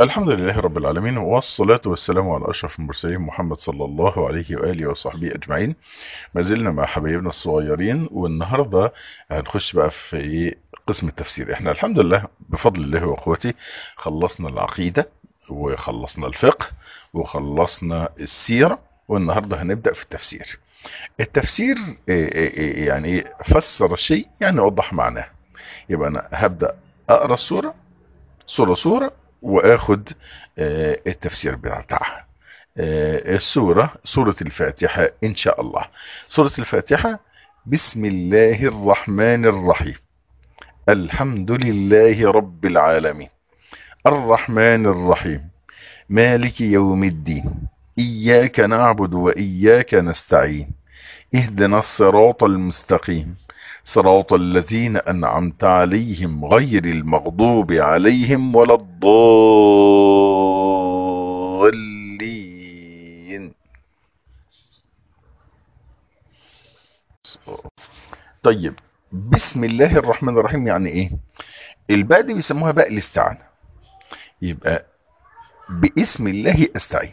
الحمد لله رب العالمين والصلاة والسلام على أشرف المرسلين محمد صلى الله عليه وآله وصحبه أجمعين ما زلنا مع حبايبنا الصغيرين والنهاردة هنخش بقى في إيه قسم التفسير احنا الحمد لله بفضل الله وأخوتي خلصنا العقيدة وخلصنا الفقه وخلصنا السيرة والنهاردة هنبدأ في التفسير التفسير إيه إيه إيه يعني إيه؟ فسر الشيء يعني وضح معناه يبقى أنا هبدأ أقرأ السورة سورة سورة واخد آه، التفسير بتاعها آه، السورة سورة الفاتحة ان شاء الله سورة الفاتحة بسم الله الرحمن الرحيم الحمد لله رب العالمين الرحمن الرحيم مالك يوم الدين إياك نعبد وإياك نستعين اهدنا الصراط المستقيم صراط الذين أنعمت عليهم غير المغضوب عليهم ولا الضالين طيب بسم الله الرحمن الرحيم يعني ايه الباء دي بيسموها باء الاستعانة يبقى باسم الله استعين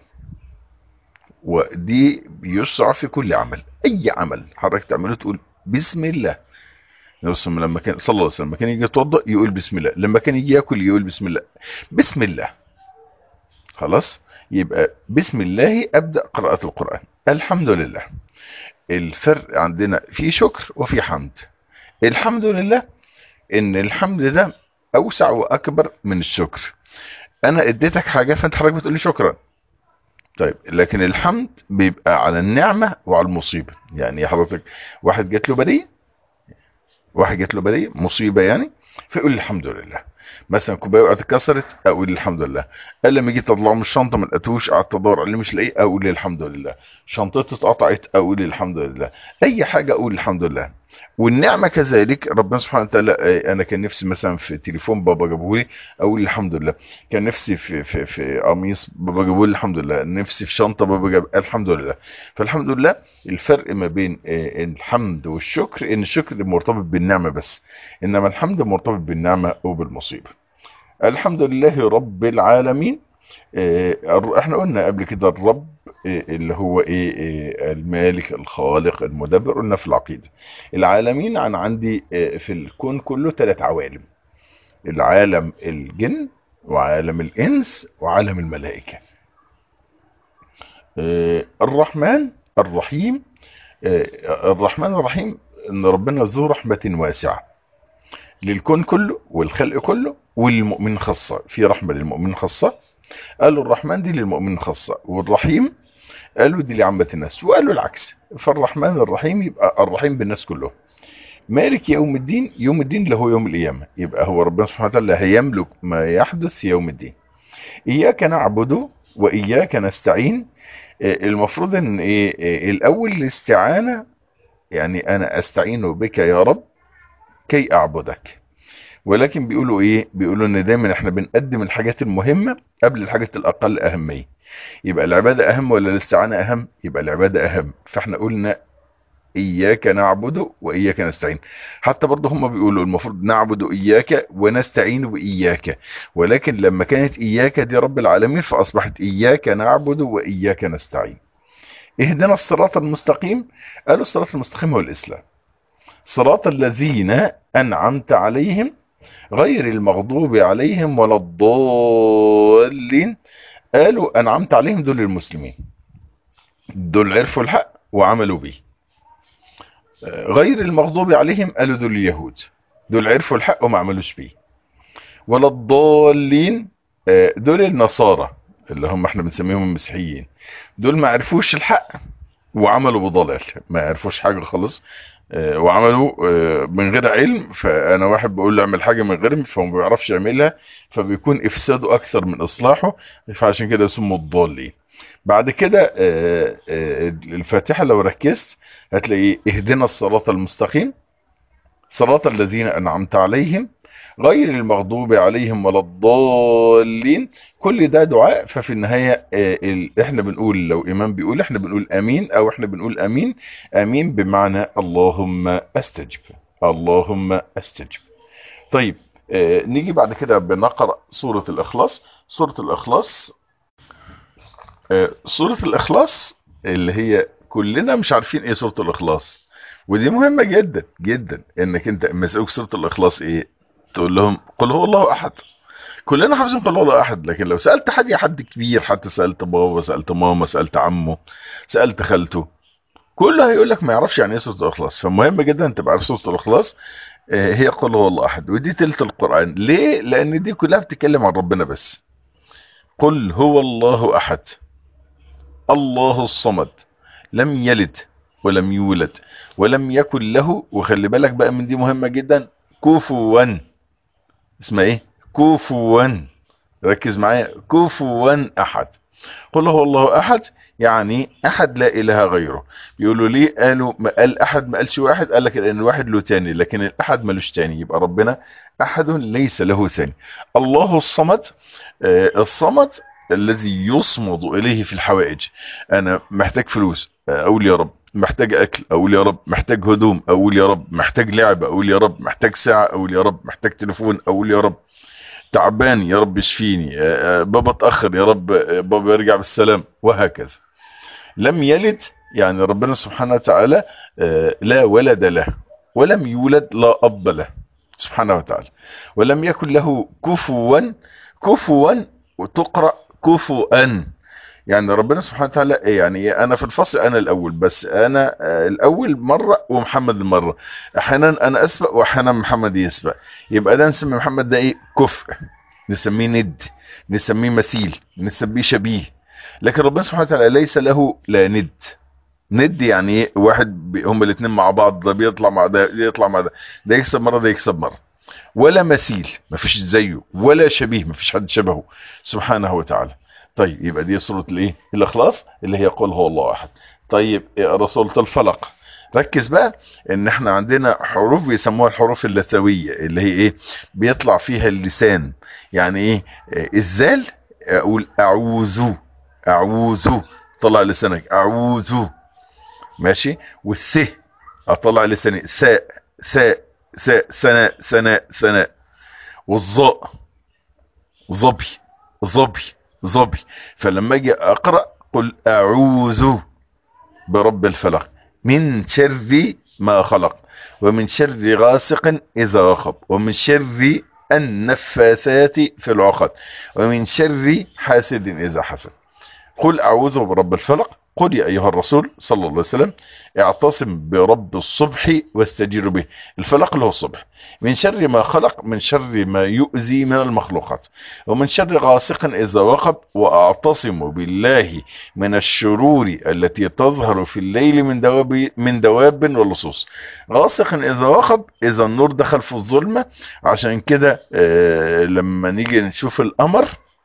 ودي بيشرع في كل عمل اي عمل حضرتك تعمله تقول بسم الله النبي صلى الله عليه وسلم لما كان صلى الله عليه وسلم لما كان يجي يتوضا يقول بسم الله لما كان يجي ياكل يقول بسم الله بسم الله خلاص يبقى بسم الله ابدا قراءه القران الحمد لله الفرق عندنا في شكر وفي حمد الحمد لله ان الحمد ده اوسع واكبر من الشكر انا اديتك حاجه فانت حضرتك بتقول لي شكرا طيب لكن الحمد بيبقى على النعمه وعلى المصيبه يعني حضرتك واحد جات له بديه واحد جات له بديه مصيبه يعني فيقول الحمد لله مثلا كوبايه وقعت اتكسرت اقول الحمد لله قال لما جيت اطلعه من الشنطه ما لقيتوش قعدت ادور عليه مش لاقيه اقول الحمد لله شنطتي اتقطعت اقول الحمد لله اي حاجه اقول الحمد لله والنعمه كذلك ربنا سبحانه وتعالى آه، انا كان نفسي مثلا في تليفون بابا جابه لي اقول الحمد لله كان نفسي في في في قميص بابا جابه لي الحمد لله نفسي في شنطه بابا جاب الحمد لله فالحمد لله الفرق ما بين آه، الحمد والشكر ان الشكر مرتبط بالنعمه بس انما الحمد مرتبط بالنعمه وبالمصيبه الحمد لله رب العالمين آه، الر- احنا قلنا قبل كده الرب آه، اللي هو ايه آه، المالك الخالق المدبر قلنا في العقيدة العالمين عن عندي آه، في الكون كله ثلاث عوالم العالم الجن وعالم الانس وعالم الملائكة آه، الرحمن الرحيم آه، الرحمن الرحيم ان ربنا ذو رحمة واسعة للكون كله والخلق كله والمؤمن خاصة في رحمة للمؤمن خاصة قالوا الرحمن دي للمؤمن خاصة والرحيم قالوا دي لعامة الناس وقالوا العكس فالرحمن الرحيم يبقى الرحيم بالناس كلهم مالك يوم الدين يوم الدين اللي هو يوم القيامة يبقى هو ربنا سبحانه وتعالى هيملك ما يحدث يوم الدين إياك نعبد وإياك نستعين آه، المفروض ان ايه آه، الاول الاستعانة يعني انا استعين بك يا رب كي اعبدك ولكن بيقولوا ايه بيقولوا ان دايما احنا بنقدم الحاجات المهمة قبل الحاجات الاقل اهمية يبقى العبادة اهم ولا الاستعانة اهم يبقى العبادة اهم فاحنا قلنا اياك نعبد واياك نستعين حتى برضه هم بيقولوا المفروض نعبد اياك ونستعين باياك ولكن لما كانت اياك دي رب العالمين فاصبحت اياك نعبد واياك نستعين اهدنا الصراط المستقيم قالوا الصراط المستقيم هو الاسلام صراط الذين انعمت عليهم غير المغضوب عليهم ولا الضالين قالوا انعمت عليهم دول المسلمين دول عرفوا الحق وعملوا به آه، غير المغضوب عليهم قالوا دول اليهود دول عرفوا الحق وما عملوش بيه ولا الضالين آه، دول النصارى اللي هم احنا بنسميهم المسيحيين دول ما عرفوش الحق وعملوا بضلال ما عرفوش حاجة خالص آه، وعملوا آه، من غير علم فانا واحد بقول له اعمل حاجة من غير علم فهو ما بيعرفش يعملها فبيكون افساده اكثر من اصلاحه فعشان كده سموا الضالين بعد كده آه، آه، الفاتحة لو ركزت هتلاقي اهدنا الصراط المستقيم صراط الذين انعمت عليهم غير المغضوب عليهم ولا الضالين كل ده دعاء ففي النهاية آه، ال- احنا بنقول لو امام بيقول احنا بنقول امين او احنا بنقول امين امين بمعنى اللهم استجب اللهم استجب طيب آه، نيجي بعد كده بنقرأ سورة الإخلاص سورة الإخلاص آه، سورة الإخلاص اللي هي كلنا مش عارفين ايه سورة الإخلاص ودي مهمة جدا جدا انك انت لما يسألوك سورة الإخلاص ايه تقول لهم قل هو الله أحد كلنا حافظين قل هو الله أحد لكن لو سألت حد حد كبير حتى سألت بابا سألت ماما سألت عمه سألت خالته كله هيقول لك ما يعرفش يعني ايه سورة الإخلاص فمهم جدا انت تبقى عارف سورة الإخلاص آه، هي قل هو الله أحد ودي تلت القرآن ليه؟ لأن دي كلها بتتكلم عن ربنا بس قل هو الله أحد الله الصمد لم يلد ولم يولد ولم يكن له وخلي بالك بقى من دي مهمة جدا كفوا اسمها ايه كفوا ركز معايا كفوا احد قل هو الله احد يعني احد لا اله غيره بيقولوا ليه قالوا ما قال احد ما قالش واحد قال لك لان الواحد له تاني لكن الاحد ملوش تاني يبقى ربنا احد ليس له ثاني الله الصمد آه، الصمد الذي يصمد اليه في الحوائج انا محتاج فلوس اقول يا رب محتاج اكل اقول يا رب محتاج هدوم اقول يا رب محتاج لعبه اقول يا رب محتاج ساعه اقول يا رب محتاج تليفون اقول يا رب تعبان يا رب اشفيني آه، آه، بابا اتاخر يا رب آه، بابا يرجع بالسلام وهكذا لم يلد يعني ربنا سبحانه وتعالى آه، لا ولد له ولم يولد لا اب له سبحانه وتعالى ولم يكن له كفوا كفوا وتقرا كفوا يعني ربنا سبحانه وتعالى إيه يعني انا في الفصل انا الاول بس انا آه، الاول مره ومحمد المره احيانا انا اسبق واحيانا محمد يسبق يبقى ده نسمي محمد ده ايه كفء نسميه ند نسميه مثيل نسميه شبيه لكن ربنا سبحانه وتعالى ليس له لا ند ند يعني ايه واحد بي- هما الاثنين مع بعض ده بيطلع مع ده ده يطلع مع ده ده يكسب مره ده يكسب مره ولا مثيل مفيش زيه ولا شبيه مفيش حد شبهه سبحانه وتعالى طيب يبقى دي سورة الايه الاخلاص اللي هي قل هو الله احد طيب اقرا سورة الفلق ركز بقى ان احنا عندنا حروف بيسموها الحروف اللثوية اللي هي ايه بيطلع فيها اللسان يعني ايه آه، الزال اقول اعوذ اعوذ طلع لسانك اعوذ ماشي والس اطلع لساني ساء ساء ساء ثناء ثناء ثناء والظاء ظبي ظبي ظبي فلما اجي اقرا قل اعوذ برب الفلق من شر ما خلق ومن شر غاسق اذا وقب ومن شر النفاثات في العقد ومن شر حاسد اذا حسد قل اعوذ برب الفلق قل يا ايها الرسول صلى الله عليه وسلم اعتصم برب الصبح واستجير به الفلق اللي هو الصبح من شر ما خلق من شر ما يؤذي من المخلوقات ومن شر غاسق اذا وقب واعتصم بالله من الشرور التي تظهر في الليل من دواب من دواب ولصوص غاسق اذا وقب اذا النور دخل في الظلمه عشان كده آه لما نيجي نشوف القمر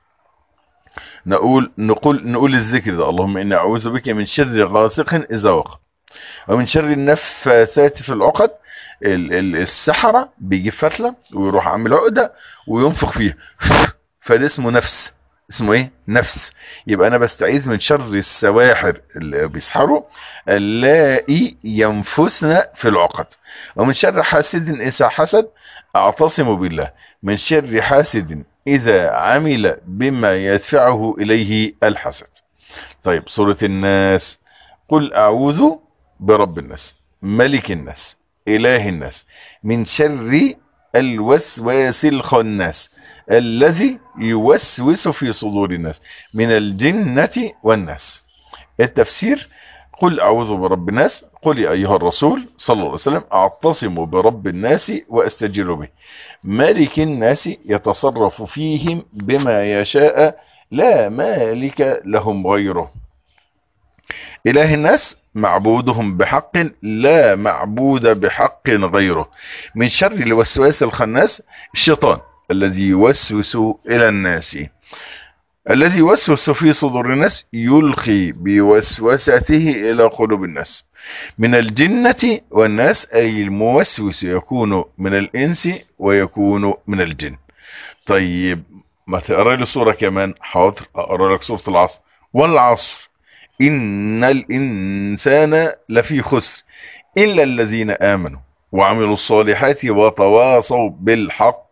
نقول نقول نقول الذكر ده اللهم اني اعوذ بك من شر غاسق اذا وقب ومن شر النفاثات في العقد ال- ال- السحرة بيجيب فتلة ويروح عامل عقدة وينفخ فيها فده اسمه نفس اسمه ايه نفس يبقى انا بستعيذ من شر السواحر اللي بيسحروا اللائي ينفسن في العقد ومن شر حاسد اذا حسد اعتصم بالله من شر حاسد اذا عمل بما يدفعه اليه الحسد طيب سورة الناس قل اعوذ برب الناس ملك الناس اله الناس من شر الوسواس الخناس الذي يوسوس في صدور الناس من الجنة والناس التفسير قل أعوذ برب الناس قل يا أيها الرسول صلى الله عليه وسلم أعتصم برب الناس وأستجير به مالك الناس يتصرف فيهم بما يشاء لا مالك لهم غيره إله الناس معبودهم بحق لا معبود بحق غيره من شر الوسواس الخناس الشيطان الذي يوسوس إلى الناس الذي يوسوس في صدور الناس يلقي بوسوسته إلى قلوب الناس من الجنة والناس أي الموسوس يكون من الإنس ويكون من الجن طيب ما تقرأ لي سورة كمان حاضر أقرأ لك سورة العصر والعصر إن الإنسان لفي خسر إلا الذين آمنوا وعملوا الصالحات وتواصوا بالحق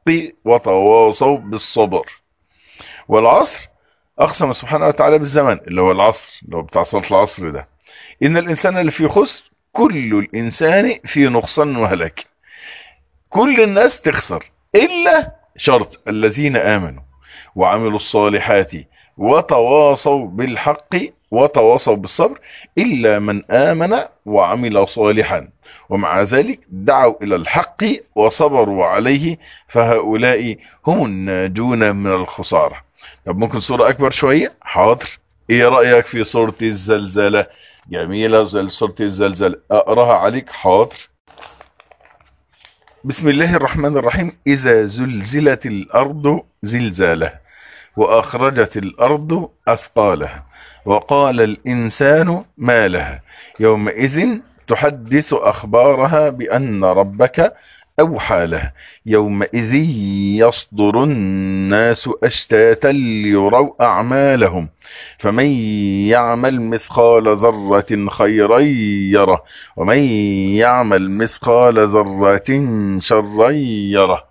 بالحق وتواصوا بالصبر والعصر اقسم سبحانه وتعالى بالزمن اللي هو العصر اللي هو بتاع صلاة العصر ده ان الانسان اللي فيه خسر كل الانسان في نقصان وهلاك كل الناس تخسر الا شرط الذين امنوا وعملوا الصالحات وتواصوا بالحق وتواصوا بالصبر إلا من آمن وعمل صالحا ومع ذلك دعوا إلى الحق وصبروا عليه فهؤلاء هم الناجون من الخسارة طب ممكن صورة أكبر شوية حاضر إيه رأيك في صورة الزلزلة جميلة زي صورة الزلزلة أقرأها عليك حاضر بسم الله الرحمن الرحيم إذا زلزلت الأرض زلزالها وأخرجت الأرض أثقالها وقال الإنسان ما لها يومئذ تحدث أخبارها بأن ربك أوحى لها يومئذ يصدر الناس أشتاتا ليروا أعمالهم فمن يعمل مثقال ذرة خيرا يره ومن يعمل مثقال ذرة شرا يره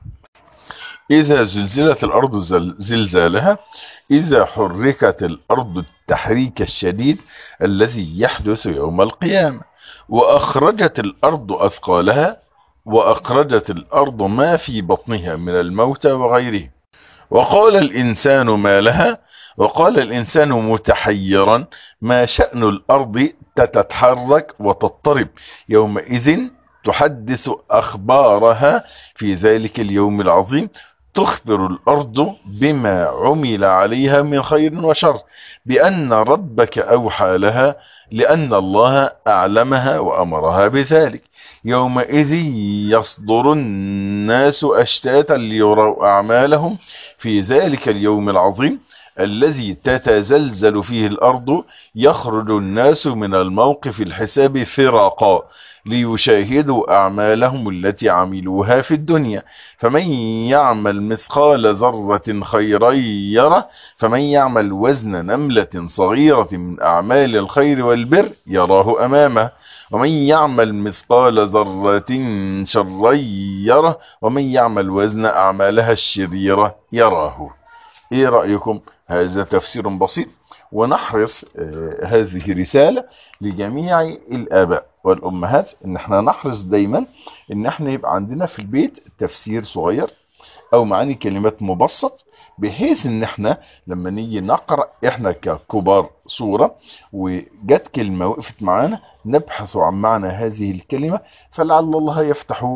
إذا زلزلت الأرض زلزالها إذا حركت الأرض التحريك الشديد الذي يحدث يوم القيامة وأخرجت الأرض أثقالها وأخرجت الأرض ما في بطنها من الموتى وغيره وقال الإنسان ما لها وقال الإنسان متحيرا ما شأن الأرض تتحرك وتضطرب يومئذ تحدث أخبارها في ذلك اليوم العظيم تخبر الأرض بما عمل عليها من خير وشر بأن ربك أوحى لها لأن الله أعلمها وأمرها بذلك يومئذ يصدر الناس أشتاتا ليروا أعمالهم في ذلك اليوم العظيم الذي تتزلزل فيه الأرض يخرج الناس من الموقف الحساب فرقا ليشاهدوا أعمالهم التي عملوها في الدنيا فمن يعمل مثقال ذرة خيرا يره فمن يعمل وزن نملة صغيرة من أعمال الخير والبر يراه أمامه ومن يعمل مثقال ذرة شرا يره ومن يعمل وزن أعمالها الشريرة يراه ايه رأيكم هذا تفسير بسيط ونحرص آه هذه رسالة لجميع الآباء والأمهات ان احنا نحرص دايما ان احنا يبقى عندنا في البيت تفسير صغير او معاني كلمات مبسط بحيث ان احنا لما نيجي نقرأ احنا ككبار صورة وجت كلمة وقفت معانا نبحث عن معنى هذه الكلمة فلعل الله يفتح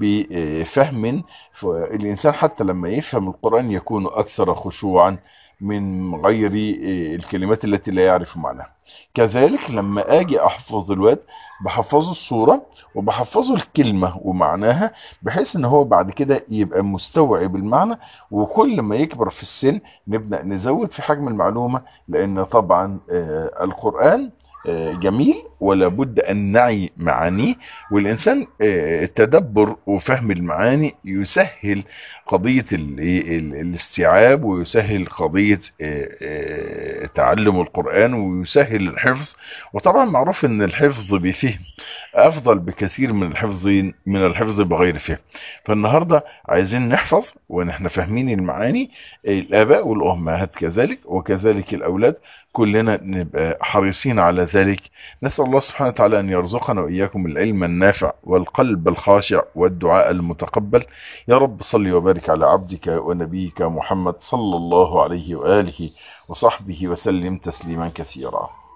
بفهم الإنسان حتى لما يفهم القرآن يكون أكثر خشوعا من غير الكلمات التي لا يعرف معناها كذلك لما اجي احفظ الواد بحفظه الصورة وبحفظه الكلمة ومعناها بحيث ان هو بعد كده يبقى مستوعب المعنى وكل ما يكبر في السن نبدأ نزود في حجم المعلومة لان طبعا القرآن جميل ولا بد أن نعي معانيه والإنسان التدبر وفهم المعاني يسهل قضية الاستيعاب ويسهل قضية تعلم القرآن ويسهل الحفظ وطبعا معروف أن الحفظ بفهم أفضل بكثير من الحفظ من الحفظ بغير فهم فالنهاردة عايزين نحفظ ونحن فاهمين المعاني الآباء والأمهات كذلك وكذلك الأولاد كلنا نبقى حريصين على ذلك نسأل الله سبحانه وتعالى أن يرزقنا وإياكم العلم النافع والقلب الخاشع والدعاء المتقبل يا رب صل وبارك على عبدك ونبيك محمد صلى الله عليه وآله وصحبه وسلم تسليما كثيرا